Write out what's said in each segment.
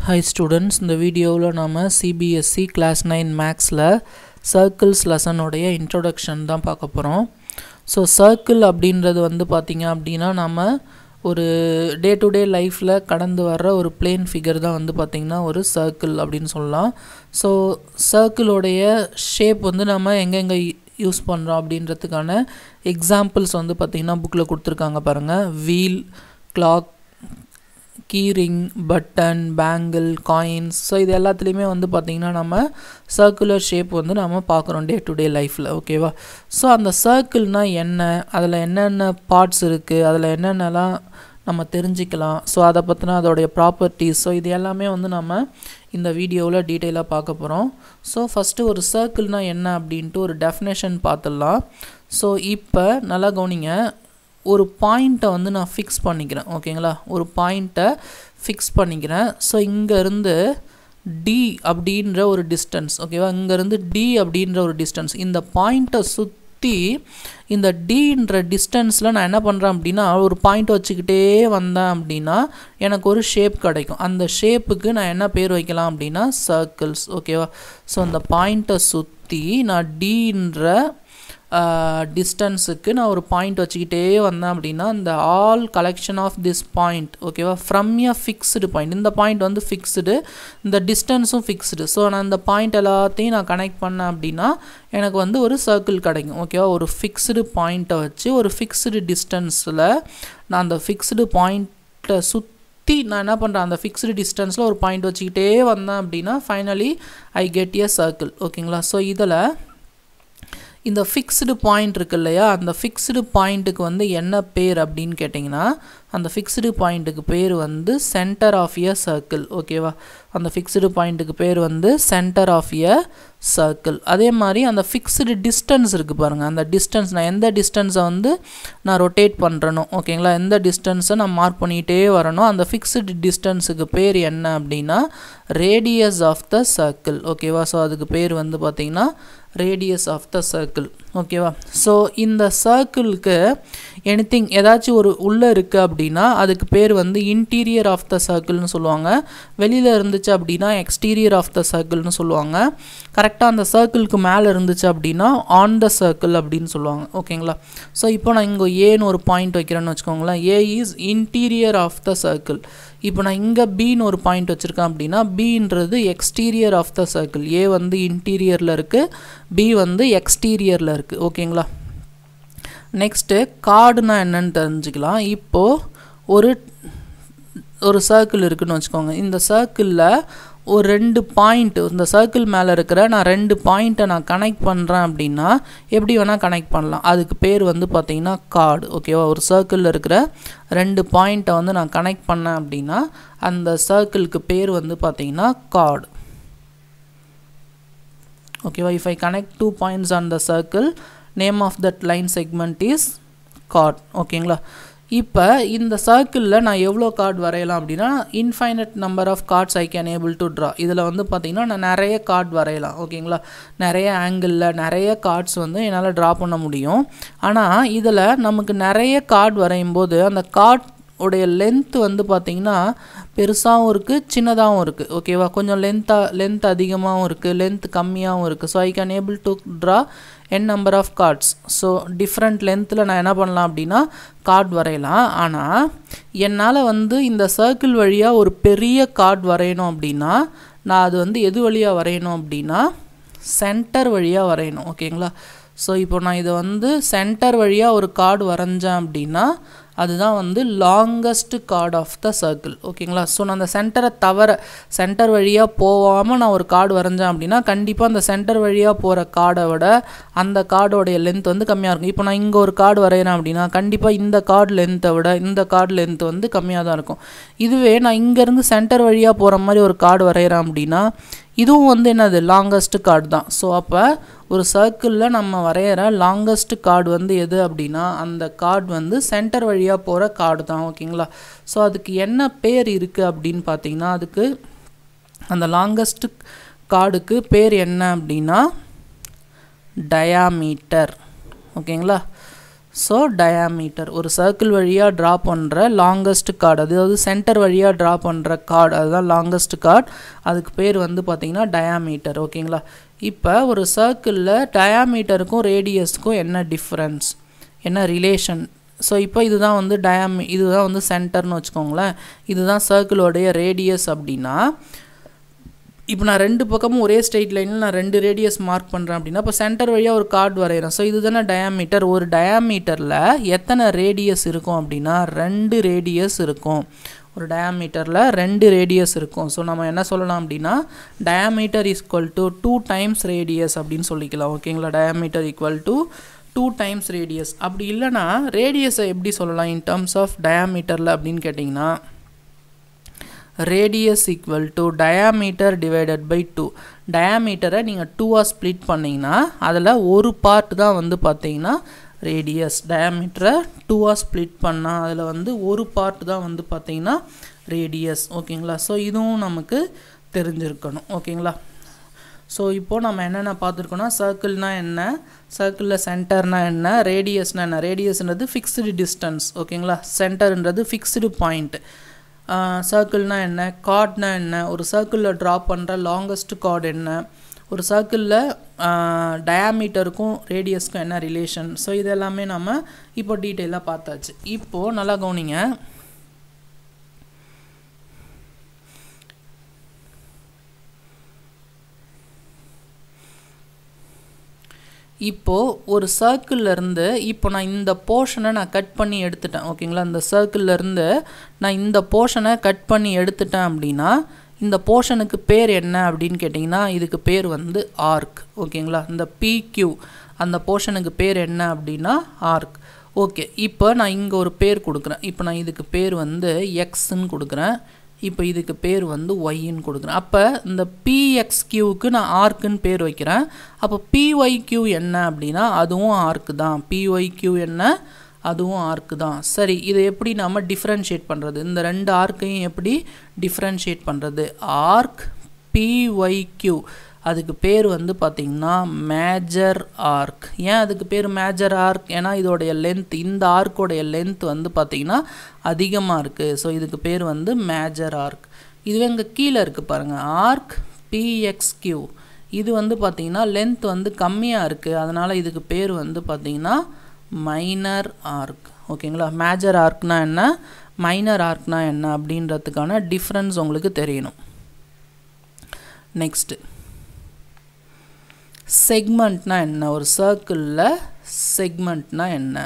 hi students இந்த வீடியோவில் நாம் சிபிஎஸ்சி கிளாஸ் நைன் மேக்ஸில் சர்க்கிள்ஸ் லெசனுடைய இன்ட்ரொடக்ஷன் தான் பார்க்க போகிறோம் ஸோ சர்க்கிள் அப்படின்றது வந்து பார்த்திங்க அப்படின்னா நம்ம ஒரு டே டு டே லைஃப்பில் கடந்து வர்ற ஒரு பிளேன் ஃபிகர் தான் வந்து பார்த்திங்கன்னா ஒரு சர்க்கிள் அப்படின்னு சொல்லலாம் ஸோ சர்க்கிளோடைய ஷேப் வந்து நம்ம எங்கெங்கே யூஸ் பண்ணுறோம் அப்படின்றதுக்கான எக்ஸாம்பிள்ஸ் வந்து பார்த்திங்கன்னா புக்கில் கொடுத்துருக்காங்க பாருங்கள் wheel clock keyring button bangle coins so இது எல்லாத்துலேயுமே வந்து பார்த்திங்கன்னா நம்ம சர்க்குலர் ஷேப் வந்து நம்ம பார்க்குறோம் டே டு டே லைஃப்பில் ஓகேவா ஸோ அந்த சர்க்கிள்னால் என்ன அதில் என்னென்ன பார்ட்ஸ் இருக்குது அதில் என்னென்னலாம் நம்ம தெரிஞ்சுக்கலாம் ஸோ அதை பற்றின அதோடைய ப்ராப்பர்ட்டிஸ் ஸோ இது எல்லாமே வந்து நம்ம இந்த வீடியோவில் டீட்டெயிலாக பார்க்க போகிறோம் ஸோ ஃபஸ்ட்டு ஒரு சர்க்கிள்னால் என்ன அப்படின்ட்டு ஒரு டெஃபினேஷன் பார்த்துடலாம் ஸோ இப்போ நல்லா கவனிங்க ஒரு பாயிண்ட்டை வந்து நான் ஃபிக்ஸ் பண்ணிக்கிறேன் ஓகேங்களா ஒரு பாயிண்ட்டை ஃபிக்ஸ் பண்ணிக்கிறேன் ஸோ இங்கேருந்து டி அப்படின்ற ஒரு டிஸ்டன்ஸ் ஓகேவா இங்கேருந்து டி அப்படின்ற ஒரு டிஸ்டன்ஸ் இந்த பாயிண்ட்டை சுற்றி இந்த டின்ற டிஸ்டன்ஸில் நான் என்ன பண்ணுறேன் அப்படின்னா ஒரு பாயிண்ட் வச்சுக்கிட்டே வந்தேன் அப்படின்னா எனக்கு ஒரு ஷேப் கிடைக்கும் அந்த ஷேப்புக்கு நான் என்ன பேர் வைக்கலாம் அப்படின்னா சர்க்கிள்ஸ் ஓகேவா ஸோ அந்த பாயிண்ட்டை சுற்றி நான் டீன்ற டிஸ்டன்ஸுக்கு நான் ஒரு பாயிண்ட் வச்சுக்கிட்டே வந்தேன் அப்படின்னா இந்த all collection of this point ஓகேவா ஃப்ரம் எ ஃபிக்ஸ்டு பாயிண்ட் இந்த பாயிண்ட் வந்து ஃபிக்ஸ்டு இந்த டிஸ்டன்ஸும் ஃபிக்ஸ்டு ஸோ நான் இந்த பாயிண்ட் எல்லாத்தையும் நான் கனெக்ட் பண்ணேன் அப்படின்னா எனக்கு வந்து ஒரு சர்க்கிள் கிடைக்கும் ஓகேவா ஒரு ஃபிக்ஸ்டு பாயிண்ட்டை வச்சு ஒரு ஃபிக்ஸ்டு டிஸ்டன்ஸில் நான் அந்த ஃபிக்ஸ்டு பாயிண்ட்டை சுற்றி சுற்றி நான் என்ன பண்ணுறேன் அந்த ஃபிக்ஸ்டு டிஸ்டன்ஸில் ஒரு பாயிண்ட் வச்சுக்கிட்டே வந்தேன் அப்படின்னா finally I get a circle ஓகேங்களா ஸோ இதில் இந்த ஃபிக்ஸ்டு பாயிண்ட் இருக்கு இல்லையா அந்த ஃபிக்ஸ்டு பாயிண்ட்டுக்கு வந்து என்ன பேர் அப்படின்னு கேட்டிங்கன்னா அந்த ஃபிக்ஸ்டு பாயிண்ட்டுக்கு பேர் வந்து சென்டர் ஆஃப் எ சர்க்கிள் ஓகேவா அந்த ஃபிக்ஸ்டு பாயிண்ட்டுக்கு பேர் வந்து சென்டர் ஆஃப் எ சர்க்கிள் அதே மாதிரி அந்த ஃபிக்ஸ்டு டிஸ்டன்ஸ் இருக்குது பாருங்கள் அந்த டிஸ்டன்ஸ் நான் எந்த டிஸ்டன்ஸை வந்து நான் ரொட்டேட் பண்ணுறனோ ஓகேங்களா எந்த டிஸ்டன்ஸை நான் மார்க் பண்ணிகிட்டே வரணும் அந்த ஃபிக்ஸ்டு டிஸ்டன்ஸுக்கு பேர் என்ன அப்படின்னா ரேடியஸ் ஆஃப் த சர்க்கிள் ஓகேவா ஸோ அதுக்கு பேர் வந்து பார்த்திங்கன்னா ரேடியஸ் ஆஃப் த சர்க்கிள் ஓகேவா ஸோ இந்த சர்க்கிளுக்கு எனிதிங் ஏதாச்சும் ஒரு உள்ளே இருக்குது அப்படின்னா அதுக்கு பேர் வந்து இன்டீரியர் ஆஃப் த சர்க்கிள்னு சொல்லுவாங்க வெளியில் இருந்துச்சு அப்படின்னா எக்ஸ்டீரியர் ஆஃப் த சர்க்கிள்னு சொல்லுவாங்க கரெக்டாக அந்த சர்க்கிளுக்கு மேலே இருந்துச்சு அப்படின்னா ஆன் த சர்க்கிள் அப்படின்னு சொல்லுவாங்க ஓகேங்களா ஸோ இப்போ நான் இங்கே ஏன்னு ஒரு பாயிண்ட் வைக்கிறேன்னு வச்சுக்கோங்களேன் A is interior of the circle இப்போ நான் இங்கே பின்னு ஒரு பாயிண்ட் வச்சுருக்கேன் அப்படின்னா பின்றது exterior of the circle A வந்து இன்டீரியரில் இருக்குது பி வந்து எக்ஸ்டீரியரில் இருக்குது ஓகேங்களா நெக்ஸ்ட்டு கார்டுனா என்னன்னு தெரிஞ்சுக்கலாம் இப்போது ஒரு ஒரு சர்க்கிள் இருக்குதுன்னு வச்சுக்கோங்க இந்த சர்க்கிளில் ஒரு ரெண்டு பாயிண்ட் இந்த சர்க்கிள் மேலே இருக்கிற நான் ரெண்டு பாயிண்ட்டை நான் கனெக்ட் பண்ணுறேன் அப்படின்னா எப்படி வேணால் கனெக்ட் பண்ணலாம் அதுக்கு பேர் வந்து பார்த்திங்கன்னா கார்டு ஓகேவா ஒரு சர்க்கிளில் இருக்கிற ரெண்டு பாயிண்ட்டை வந்து நான் கனெக்ட் பண்ணேன் அப்படின்னா அந்த சர்க்கிளுக்கு பேர் வந்து பார்த்திங்கன்னா கார்டு ஓகேவா if I connect two points on the circle name of that line segment is chord ஓகேங்களா இப்போ இந்த சர்க்கிளில் நான் எவ்வளோ கார்டு வரையலாம் அப்படின்னா infinite number of chords I can able to draw இதில் வந்து பார்த்திங்கன்னா நான் நிறைய கார்டு வரையலாம் ஓகேங்களா நிறைய ஆங்கிளில் நிறைய கார்ட்ஸ் வந்து என்னால் ட்ரா பண்ண முடியும் ஆனால் இதில் நமக்கு நிறைய கார்டு வரையும் போது அந்த கார்ட் உடைய லென்த் வந்து பார்த்திங்கன்னா பெருசாகவும் இருக்குது சின்னதாகவும் இருக்குது ஓகேவா கொஞ்சம் லென்த்தாக லென்த் அதிகமாகவும் இருக்குது லென்த் கம்மியாகவும் இருக்குது so I can able to draw n number of chords so different லென்த்தில் நான் என்ன பண்ணலாம் அப்படின்னா கார்டு வரையலாம் ஆனால் என்னால் வந்து இந்த சர்க்கிள் வழியாக ஒரு பெரிய கார்டு வரையணும் அப்படின்னா நான் அது வந்து எது வழியாக வரையணும் அப்படின்னா சென்டர் வழியாக வரையணும் ஓகேங்களா ஸோ இப்போ நான் இதை வந்து சென்டர் வழியாக ஒரு கார்டு வரைஞ்சேன் அப்படின்னா அதுதான் வந்து longest chord of the circle ஓகேங்களா ஸோ நான் அந்த சென்டரை தவிர சென்டர் வழியாக போகாமல் நான் ஒரு கார்டு வரைஞ்சேன் அப்படின்னா கண்டிப்பாக அந்த சென்டர் வழியாக போகிற கார்டை விட அந்த கார்டோடைய லென்த் வந்து கம்மியாக இருக்கும் இப்போ நான் இங்கே ஒரு கார்டு வரைகிறேன் அப்படின்னா கண்டிப்பாக இந்த கார்டு லென்த்தை விட இந்த கார்டு லென்த் வந்து கம்மியாக தான் இருக்கும் இதுவே நான் இங்கேருந்து சென்டர் வழியாக போகிற மாதிரி ஒரு கார்டு வரைகிறேன் அப்படின்னா இதுவும் வந்து என்னது லாங்கஸ்ட் கார்டு தான் ஸோ அப்போ ஒரு சர்க்கிளில் நம்ம வரைகிற லாங்கஸ்ட் கார்டு வந்து எது அப்படின்னா அந்த கார்டு வந்து சென்டர் வழியாக போகிற கார்டு தான் ஓகேங்களா ஸோ அதுக்கு என்ன பேர் இருக்குது அப்படின்னு பார்த்தீங்கன்னா அதுக்கு அந்த லாங்கஸ்ட் கார்டுக்கு பேர் என்ன அப்படின்னா டயாமீட்டர் ஓகேங்களா ஸோ டயாமீட்டர் ஒரு சர்க்கிள் வழியாக ட்ரா பண்ணுற லாங்கஸ்ட் கார்டு அதாவது சென்டர் வழியாக ட்ரா பண்ணுற கார்டு அதுதான் லாங்கஸ்ட் கார்டு அதுக்கு பேர் வந்து பார்த்திங்கன்னா டயாமீட்டர் ஓகேங்களா இப்போ ஒரு சர்க்கிளில் டயாமீட்டருக்கும் ரேடியஸ்க்கும் என்ன டிஃப்ரென்ஸ் என்ன ரிலேஷன் ஸோ இப்போ இதுதான் வந்து டயாமி இதுதான் வந்து சென்டர்னு வச்சுக்கோங்களேன் இதுதான் சர்க்கிளோடைய ரேடியஸ் அப்படின்னா இப்போ நான் ரெண்டு பக்கமும் ஒரே ஸ்ட்ரெயிட் லைனில் நான் ரெண்டு ரேடியஸ் மார்க் பண்ணுறேன் அப்படின்னா இப்போ சென்டர் வழியாக ஒரு கார்டு வரைகிறேன் ஸோ இதுதானே டயாமீட்டர் ஒரு டயாமீட்டரில் எத்தனை ரேடியஸ் இருக்கும் அப்படின்னா ரெண்டு ரேடியஸ் இருக்கும் ஒரு டயாமீட்டரில் ரெண்டு ரேடியஸ் இருக்கும் ஸோ நம்ம என்ன சொல்லலாம் அப்படின்னா diameter equal to two times radius அப்படின்னு சொல்லிக்கலாம் ஓகேங்களா diameter equal to two times radius அப்படி இல்லைனா ரேடியஸை எப்படி சொல்லலாம் இன் டர்ம்ஸ் ஆஃப் டயாமீட்டரில் அப்படின்னு கேட்டிங்கன்னா radius equal to diameter divided by two டயாமீட்டரை நீங்கள் டூவாக ஸ்ப்ளிட் பண்ணிங்கன்னா அதில் ஒரு பார்ட் தான் வந்து பார்த்தீங்கன்னா ரேடியஸ் டயாமீட்டரை டூவாக ஸ்ப்ளிட் பண்ணால் அதில் வந்து ஒரு பார்ட் தான் வந்து பார்த்தீங்கன்னா ரேடியஸ் ஓகேங்களா ஸோ இதுவும் நமக்கு தெரிஞ்சிருக்கணும் ஓகேங்களா ஸோ இப்போது நம்ம என்னென்ன பார்த்துருக்கோன்னா சர்க்கிள்னால் என்ன சர்க்கிளில் சென்டர்னால் என்ன ரேடியஸ்னால் என்ன ரேடியஸ்ன்றது ஃபிக்ஸ்டு டிஸ்டன்ஸ் ஓகேங்களா சென்டர்ன்றது ஃபிக்ஸ்டு பாயிண்ட் சர்க்கிள்னா என்ன கார்ட்னா என்ன ஒரு சர்க்கிளில் ட்ரா பண்ணுற லாங்கஸ்ட் கார்டு என்ன ஒரு சர்க்கிளில் டயாமீட்டருக்கும் ரேடியஸ்க்கும் என்ன ரிலேஷன் ஸோ இது எல்லாமே நம்ம இப்போ டீட்டெயிலாக பார்த்தாச்சு இப்போது நல்லா கவனிங்க இப்போது ஒரு சர்க்கிள்லேருந்து இப்போ நான் இந்த போர்ஷனை நான் கட் பண்ணி எடுத்துட்டேன் ஓகேங்களா இந்த சர்க்கிள்லேருந்து நான் இந்த போர்ஷனை கட் பண்ணி எடுத்துட்டேன் அப்படின்னா இந்த போர்ஷனுக்கு பேர் என்ன அப்படின்னு கேட்டிங்கன்னா இதுக்கு பேர் வந்து ஆர்க் ஓகேங்களா இந்த பிக்யூ அந்த போர்ஷனுக்கு பேர் என்ன அப்படின்னா ஆர்க் ஓகே இப்போ நான் இங்கே ஒரு பேர் கொடுக்குறேன் இப்போ நான் இதுக்கு பேர் வந்து எக்ஸ்ன்னு கொடுக்குறேன் இப்போ இதுக்கு பேர் வந்து ஒய்ன்னு கொடுக்குறேன் அப்போ இந்த பிஎக்ஸ் கியூவுக்கு நான் ஆர்க்குன்னு பேர் வைக்கிறேன் அப்போ பிஒய் கியூ என்ன அப்படின்னா அதுவும் ஆர்க்கு தான் பிஒய் கியூ என்ன அதுவும் ஆர்க்கு தான் சரி இதை எப்படி நம்ம டிஃப்ரென்ஷியேட் பண்ணுறது இந்த ரெண்டு ஆர்க்கையும் எப்படி டிஃப்ரென்ஷியேட் பண்ணுறது ஆர்க் பிஒய் கியூ அதுக்கு பேர் வந்து பார்த்திங்கன்னா மேஜர் ஆர்க் ஏன் அதுக்கு பேர் மேஜர் ஆர்க் ஏன்னா இதோடைய லென்த் இந்த ஆர்க்கோடைய லென்த் வந்து பார்த்திங்கன்னா அதிகமாக இருக்குது ஸோ இதுக்கு பேர் வந்து மேஜர் ஆர்க் இதுவே இங்கே கீழே இருக்குது பாருங்கள் ஆர்க் பிஎக்ஸ்கியூ இது வந்து பார்த்திங்கன்னா லென்த் வந்து கம்மியாக இருக்குது அதனால் இதுக்கு பேர் வந்து பார்த்திங்கன்னா மைனர் ஆர்க் ஓகேங்களா மேஜர் ஆர்க்னா என்ன மைனர் ஆர்க்னா என்ன அப்படின்றதுக்கான டிஃப்ரென்ஸ் உங்களுக்கு தெரியணும் நெக்ஸ்ட்டு செக்மெண்ட்னா என்ன ஒரு சர்க்கிளில் செக்மெண்ட்னா என்ன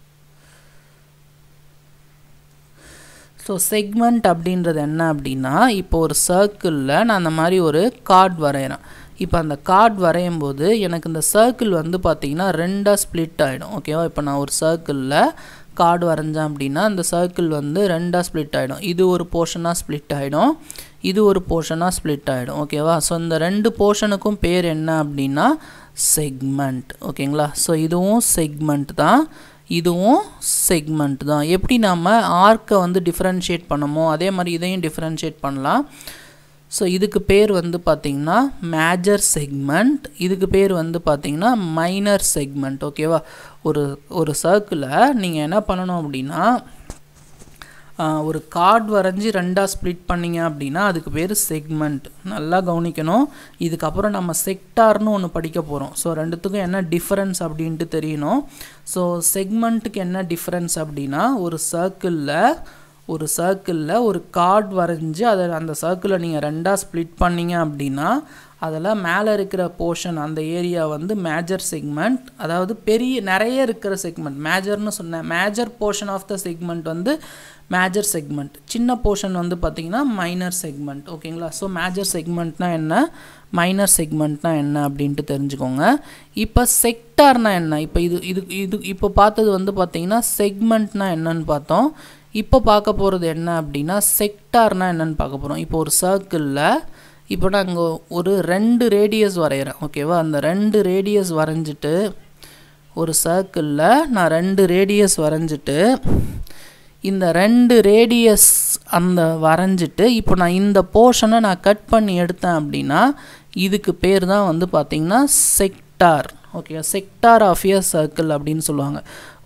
ஸோ செக்மெண்ட் அப்படின்றது என்ன அப்படின்னா இப்போ ஒரு சர்க்கிளில் நான் அந்த மாதிரி ஒரு கார்டு வரைகிறேன் இப்போ அந்த கார்டு வரையும் போது எனக்கு இந்த சர்க்கிள் வந்து பார்த்திங்கன்னா ரெண்டாக ஸ்ப்ளிட் ஆகிடும் ஓகேவா இப்போ நான் ஒரு சர்க்கிளில் கார்டு வரைஞ்சேன் அப்படின்னா அந்த சர்க்கிள் வந்து ரெண்டாக ஸ்ப்ளிட் ஆகிடும் இது ஒரு போர்ஷனாக ஸ்ப்ளிட் ஆகிடும் இது ஒரு போர்ஷனாக ஸ்ப்ளிட் ஆகிடும் ஓகேவா ஸோ இந்த ரெண்டு போர்ஷனுக்கும் பேர் என்ன அப்படின்னா செக்மெண்ட் ஓகேங்களா ஸோ இதுவும் செக்மெண்ட் தான் இதுவும் செக்மெண்ட் தான் எப்படி நம்ம ஆர்க்கை வந்து டிஃப்ரென்ஷியேட் பண்ணமோ அதே மாதிரி இதையும் டிஃப்ரென்ஷியேட் பண்ணலாம் ஸோ இதுக்கு பேர் வந்து பார்த்திங்கன்னா மேஜர் செக்மெண்ட் இதுக்கு பேர் வந்து பார்த்திங்கன்னா மைனர் செக்மெண்ட் ஓகேவா ஒரு ஒரு சர்க்கிளை நீங்கள் என்ன பண்ணணும் அப்படின்னா ஒரு கார்டு வரைஞ்சி ரெண்டாக ஸ்ப்ளிட் பண்ணிங்க அப்படின்னா அதுக்கு பேர் செக்மெண்ட் நல்லா கவனிக்கணும் இதுக்கப்புறம் நம்ம செக்டார்னு ஒன்று படிக்க போகிறோம் ஸோ ரெண்டுத்துக்கும் என்ன டிஃப்ரென்ஸ் அப்படின்ட்டு தெரியணும் ஸோ செக்மெண்ட்டுக்கு என்ன டிஃப்ரென்ஸ் அப்படின்னா ஒரு சர்க்கிளில் ஒரு சர்க்கிளில் ஒரு கார்டு வரைஞ்சி அதை அந்த சர்க்கிளை நீங்கள் ரெண்டாக ஸ்ப்ளிட் பண்ணிங்க அப்படின்னா அதில் மேலே இருக்கிற போர்ஷன் அந்த ஏரியா வந்து மேஜர் செக்மெண்ட் அதாவது பெரிய நிறைய இருக்கிற செக்மெண்ட் மேஜர்னு சொன்னேன் major portion of the segment வந்து மேஜர் செக்மெண்ட் சின்ன போர்ஷன் வந்து பார்த்திங்கன்னா மைனர் செக்மெண்ட் ஓகேங்களா ஸோ மேஜர் செக்மெண்ட்னா என்ன மைனர் செக்மெண்ட்னா என்ன அப்படின்ட்டு தெரிஞ்சுக்கோங்க இப்போ செக்டார்னா என்ன இப்போ இது இது இது இப்போ பார்த்தது வந்து பார்த்திங்கன்னா செக்மெண்ட்னா என்னன்னு பார்த்தோம் இப்போ பார்க்க போகிறது என்ன அப்படின்னா செக்டார்னா என்னன்னு பார்க்க போகிறோம் இப்போ ஒரு சர்க்கிளில் இப்போ நான் இங்கே ஒரு ரெண்டு ரேடியஸ் வரைகிறேன் ஓகேவா அந்த ரெண்டு ரேடியஸ் வரைஞ்சிட்டு ஒரு சர்க்கிளில் நான் ரெண்டு ரேடியஸ் வரைஞ்சிட்டு இந்த ரெண்டு ரேடியஸ் அந்த வரைஞ்சிட்டு இப்போ நான் இந்த போர்ஷனை நான் கட் பண்ணி எடுத்தேன் அப்படின்னா இதுக்கு பேர் தான் வந்து பார்த்திங்கன்னா sector okay sector of a circle அப்படின்னு சொல்லுவாங்க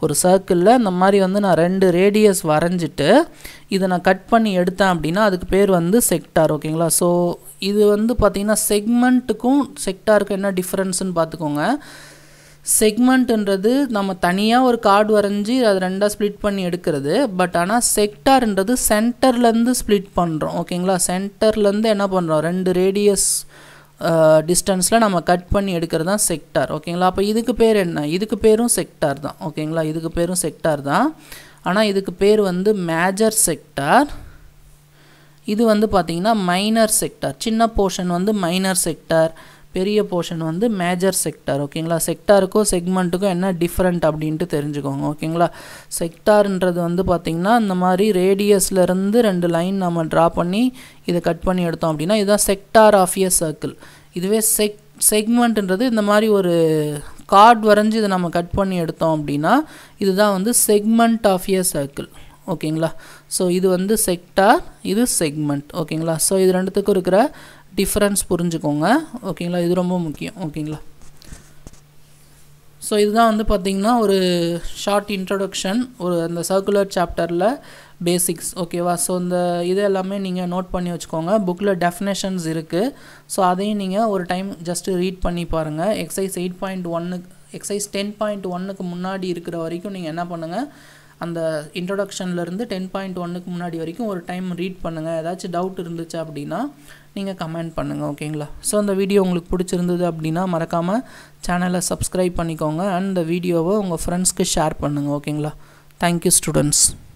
ஒரு சர்க்கிளில் இந்த மாதிரி வந்து நான் ரெண்டு ரேடியஸ் வரைஞ்சிட்டு இதை நான் கட் பண்ணி எடுத்தேன் அப்படின்னா அதுக்கு பேர் வந்து செக்டார் ஓகேங்களா ஸோ இது வந்து பார்த்திங்கன்னா செக்மெண்ட்டுக்கும் செக்டாருக்கும் என்ன டிஃப்ரென்ஸ்னு பார்த்துக்கோங்க செக்மெண்ட்ன்றது நம்ம தனியாக ஒரு கார்டு வரைஞ்சி அதை ரெண்டாக ஸ்ப்ளிட் பண்ணி எடுக்கிறது பட் ஆனால் செக்டார்ன்றது சென்டர்லேருந்து ஸ்ப்ளிட் பண்ணுறோம் ஓகேங்களா சென்டர்லேருந்து என்ன பண்ணுறோம் ரெண்டு ரேடியஸ் டிஸ்டன்ஸில் நம்ம கட் பண்ணி எடுக்கிறது தான் செக்டார் ஓகேங்களா அப்போ இதுக்கு பேர் என்ன இதுக்கு பேரும் செக்டார் தான் ஓகேங்களா இதுக்கு பேரும் செக்டார் தான் ஆனால் இதுக்கு பேர் வந்து மேஜர் செக்டார் இது வந்து பார்த்திங்கன்னா மைனர் செக்டார் சின்ன போர்ஷன் வந்து மைனர் செக்டார் பெரிய போர்ஷன் வந்து மேஜர் செக்டார் ஓகேங்களா செக்டாருக்கும் செக்மெண்ட்டுக்கும் என்ன டிஃப்ரெண்ட் அப்படின்ட்டு தெரிஞ்சுக்கோங்க ஓகேங்களா செக்டார்ன்றது வந்து பார்த்திங்கன்னா இந்த மாதிரி ரேடியஸ்லேருந்து ரெண்டு லைன் நம்ம ட்ரா பண்ணி இதை கட் பண்ணி எடுத்தோம் அப்படின்னா இதுதான் செக்டார் ஆஃப் இயர் சர்க்கிள் இதுவே செக் செக்மெண்ட்ன்றது இந்த மாதிரி ஒரு கார்டு வரைஞ்சி இதை நம்ம கட் பண்ணி எடுத்தோம் அப்படின்னா இதுதான் வந்து செக்மெண்ட் ஆஃப் இயர் சர்க்கிள் ஓகேங்களா ஸோ இது வந்து செக்டார் இது செக்மெண்ட் ஓகேங்களா ஸோ இது ரெண்டுத்துக்கும் இருக்கிற டிஃப்ரென்ஸ் புரிஞ்சுக்கோங்க ஓகேங்களா இது ரொம்ப முக்கியம் ஓகேங்களா ஸோ இதுதான் வந்து பார்த்திங்கன்னா ஒரு ஷார்ட் இன்ட்ரொடக்ஷன் ஒரு அந்த சர்க்குலர் சாப்டரில் பேசிக்ஸ் ஓகேவா ஸோ இந்த இது எல்லாமே நீங்கள் நோட் பண்ணி வச்சுக்கோங்க புக்கில் டெஃபினேஷன்ஸ் இருக்குது ஸோ அதையும் நீங்கள் ஒரு டைம் ஜஸ்ட்டு ரீட் பண்ணி பாருங்கள் எக்ஸைஸ் எயிட் பாயிண்ட் ஒன்னுக்கு எக்ஸைஸ் டென் பாயிண்ட் ஒன்னுக்கு முன்னாடி இருக்கிற வரைக்கும் நீங்கள் என்ன பண்ணுங்கள் அந்த இன்ட்ரொடக்ஷன்லேருந்து டென் பாயிண்ட் ஒன்னுக்கு முன்னாடி வரைக்கும் ஒரு டைம் ரீட் பண்ணுங்கள் ஏதாச்சும் டவுட் இருந்துச்சு அப்படின்னா நீங்கள் கமெண்ட் பண்ணுங்கள் ஓகேங்களா ஸோ அந்த வீடியோ உங்களுக்கு பிடிச்சிருந்தது அப்படின்னா மறக்காமல் சேனலை சப்ஸ்கிரைப் பண்ணிக்கோங்க அண்ட் இந்த வீடியோவை உங்கள் ஃப்ரெண்ட்ஸ்க்கு ஷேர் பண்ணுங்கள் ஓகேங்களா தேங்க்யூ ஸ்டூடெண்ட்ஸ்